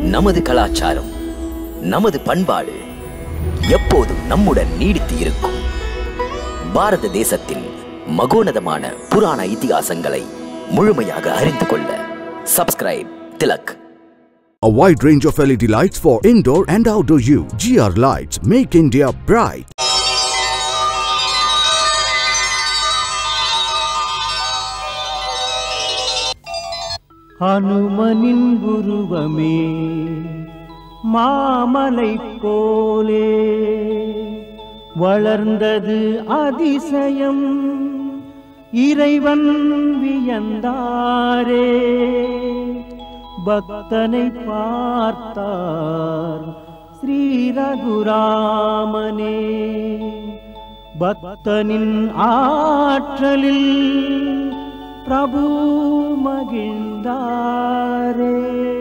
நமது கலாச்சாரம் நமது பண்பாடு எப்போதும் நம்முடன் நீடித்து இருக்கும் பாரத தேசத்தின் மகோனதமான புராண இதிகாசங்களை முழுமையாக அறிந்து கொள்ள subscribe Tilak A wide range of LED lights for indoor and outdoor use. GR Lights make India bright. அனுமனின் உருவமே மாமலை போலே வளர்ந்தது அதிசயம் இறைவன் வியந்தாரே பக்தனை பார்த்தார் ஸ்ரீ ரகுராமனே பக்தனின் ஆற்றலில் பிரபு மகிழ்ந்தாரே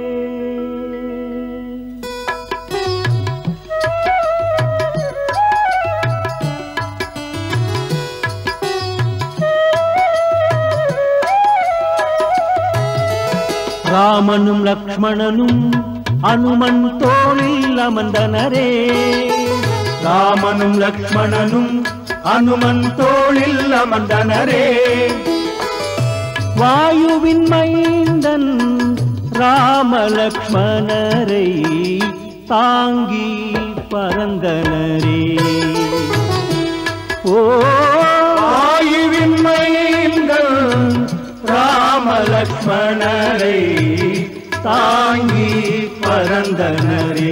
ராமனும் லக்ஷ்மணனும் அனுமன் தோளில் அமர்ந்தனரே ராமனும் லக்ஷ்மணனும் அனுமன் தோளில் அமர்ந்தனரே வாயுவின் மைந்தன் ராமலக்ஷ்மணரை தாங்கி பறந்தனரே ஓ வாயுவின் மைந்தன் ராமலக்ஷ்மணரை தாங்கி பறந்தனரே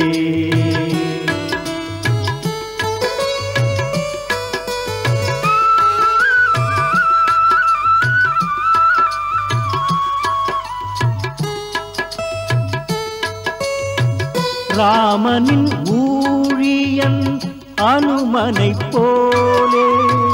ராமனின் ஊழியன் அனுமனைப் போலே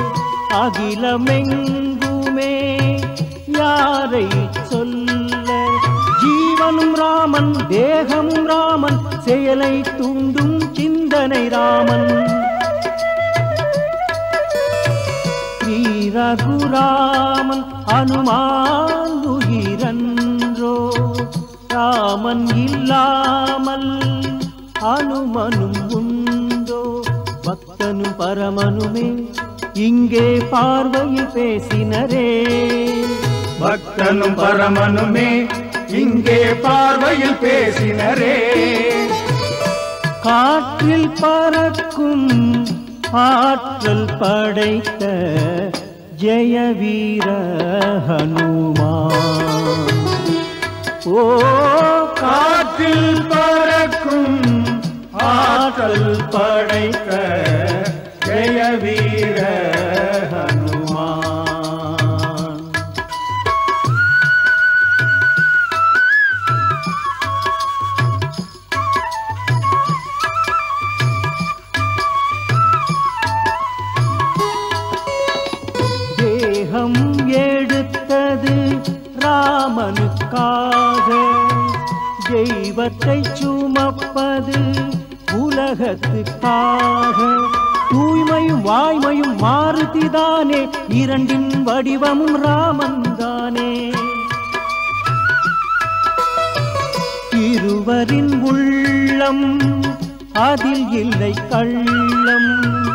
அகிலமெங்குமே யாரை சொல்ல ஜீவனும் ராமன் தேகமும் ராமன் செயலை தூண்டும் சிந்தனை ராமன் ஸ்ரீ ரகுராமன் அனுமான் உயிரன்றோ ராமன் இல்லாமல் அனுமனும் உண்டோ பக்தனும் பரமனுமே இங்கே பார்வையில் பேசினரே பக்தனும் பரமனுமே இங்கே பார்வையில் பேசினரே காற்றில் பறக்கும் ஆற்றல் படைத்த ஜெய வீர ஹனுமான் ஓ காற்றில் பறக்கும் ஆற்றல் படைத்த ஜெய வீர ஹனுமான் தேகம் எடுத்தது ராமனுக்காக தெய்வத்தை சுமப்பது உலகத்துக்காக தூய்மையும் வாய்மையும் மாருதிதானே இரண்டின் வடிவமும் ராமன் தானே இருவரின் உள்ளம் அதில் இல்லை கள்ளம்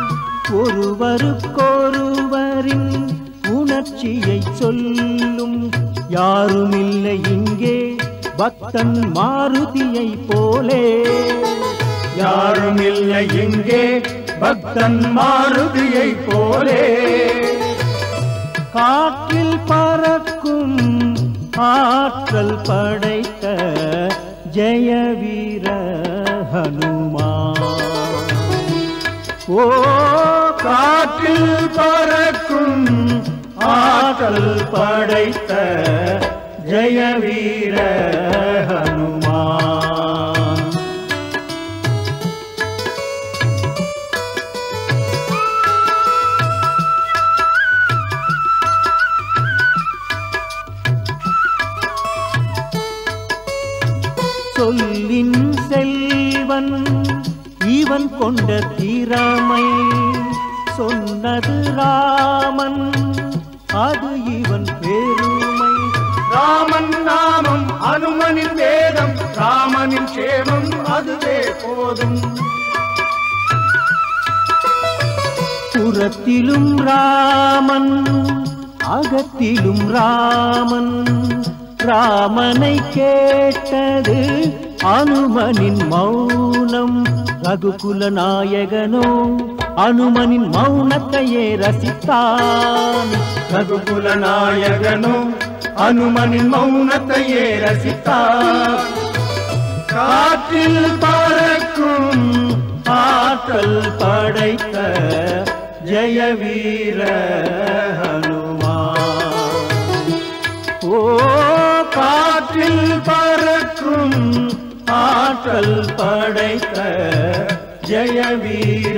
ஒருவருக்கொருவரின் உணர்ச்சியை சொல்லும் யாருமில்லை இங்கே பக்தன் மாருதியை போலே யாரும் இல்லை இங்கே பக்தன் மாருதியை போலே காற்றில் பறக்கும் ஆற்றல் படைத்த ஜெய வீர ஹனுமான் ஓ காற்றில் பறக்கும் ஆற்றல் படைத்த ஜெய வீர ஹனுமான் சொல்லின் செல்வன் இவன் கொண்ட திறமை சொன்னது ராமன் அது இவன் பெருமை ராமன் நாமம் அனுமனின் வேதம் ராமனின் சேமம் அதுவே போதும் புறத்திலும் ராமன் அகத்திலும் ராமன் ராமனை கேட்டது அனுமனின் மௌனம் ரகுகுல நாயகனோ அனுமனின் மௌனத்தையே ரசித்தான் ரகுகுல நாயகனோ அனுமனின் மௌனத்தையே ரசித்தார் காற்றில் பறக்கும் ஆற்றல் படைத்த ஜெய வீர ஹனுமான் ஓ காற்றில் பறக்கும் ஆற்றல் படைத்த ஜெய வீர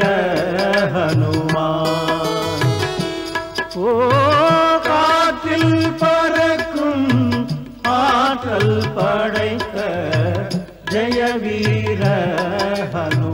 ஹனுமான் ஓ காற்றில் பறக்கும் ஆற்றல் படைத்த ஜெய வீர ஹனு